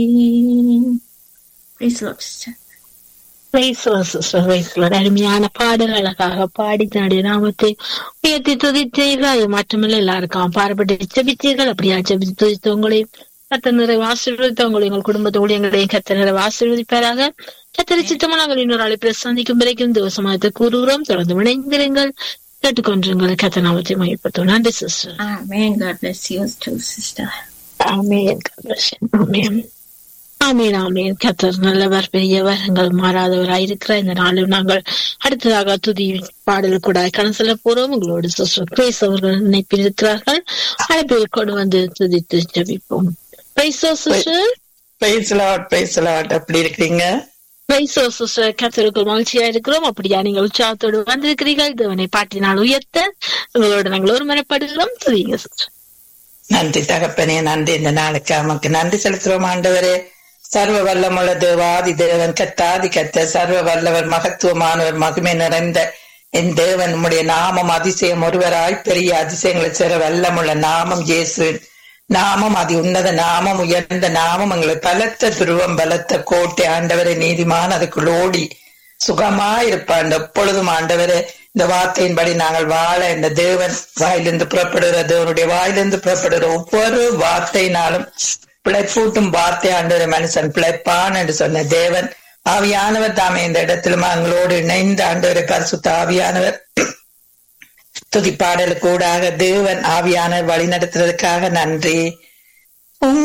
Praise the Lord, sister. Sister அருமையான பாடல் அழகாக பாடி தன்னுடைய நாமத்தை உயர்த்தி துதித்தீர்கள் அது மட்டுமல்ல எல்லாருக்கும் பாரப்பட்டு ஜெபித்தீர்கள் அப்படியா ஜெபித்து துதித்து உங்களையும் கத்த நிறைவு ஆசீர்வதித்து உங்களை உங்கள் குடும்பத்தோடு எங்களையும் கத்த நிறைவு ஆசீர்வதிப்பாராக கத்தரி சித்தமா நாங்கள் இன்னொரு அழைப்பில் சந்திக்கும் வரைக்கும் தேவசமாயத்தை கூறுகிறோம் தொடர்ந்து இணைந்திருங்கள் கேட்டுக்கொண்டிருங்கள் கத்த நாமத்தை மையப்படுத்தும் நன்றி sister Amen. God bless you too, sister. Amen amen ஆமீன் ஆமீன் கத்தர் நல்லவர் பெரியவர் எங்கள் மாறாதவராயிருக்கிற இந்த நாளில் நாங்கள் அடுத்ததாக துதி பாடல் கூட கடன் செல்ல போறோம் உங்களோடு சிஸ்டர் கிரேஸ் அவர்கள் நினைப்பில் இருக்கிறார்கள் அழைப்பில் கொண்டு வந்து துதித்து ஜபிப்போம் பிரைசோ sister praise lord praise lord அப்படி இருக்கிறீங்க பிரைசோ சிஸ்டர் கத்தருக்கு மகிழ்ச்சியா இருக்கிறோம் அப்படியா நீங்கள் உற்சாகத்தோடு வந்திருக்கிறீர்கள் தேவனை பாட்டினால் உயர்த்த உங்களோடு நாங்கள் ஒரு மனப்படுகிறோம் துதிங்க சிஸ்டர் நன்றி தகப்பனே நன்றி இந்த நாளுக்கு நமக்கு நன்றி செலுத்துறோம் ஆண்டவரே சர்வ வல்லமுள்ள தேவாதி தேவன் கத்தாதி கத்த சர்வ வல்லவர் மகத்துவமானவர் மகிமை நிறைந்த என் தேவன் உம்முடைய நாமம் அதிசயம் ஒருவராய் பெரிய அதிசயங்களை சேர வல்லமுள்ள நாமம் இயேசுவின் நாமம் அதி உன்னத நாமம் உயர்ந்த நாமம் எங்களை பலத்த துருவம் பலத்த கோட்டை ஆண்டவரை நீதிமான் அதுக்குள் ஓடி சுகமாயிருப்பான் எப்பொழுதும் ஆண்டவரே இந்த வார்த்தையின்படி நாங்கள் வாழ இந்த தேவன் வாயிலிருந்து புறப்படுகிற தேவனுடைய வாயிலிருந்து புறப்படுகிற ஒவ்வொரு வார்த்தையினாலும் பிழைப்பூட்டும் வார்த்தை ஆண்டவர் மனுஷன் பிழைப்பான் என்று சொன்ன தேவன் ஆவியானவர் தாமே இந்த இடத்திலும் எங்களோடு இணைந்த ஆண்டவரை பரிசுத்த ஆவியானவர் துதிப்பாடலுக்கு கூடாக தேவன் ஆவியானவர் வழி நடத்துறதுக்காக நன்றி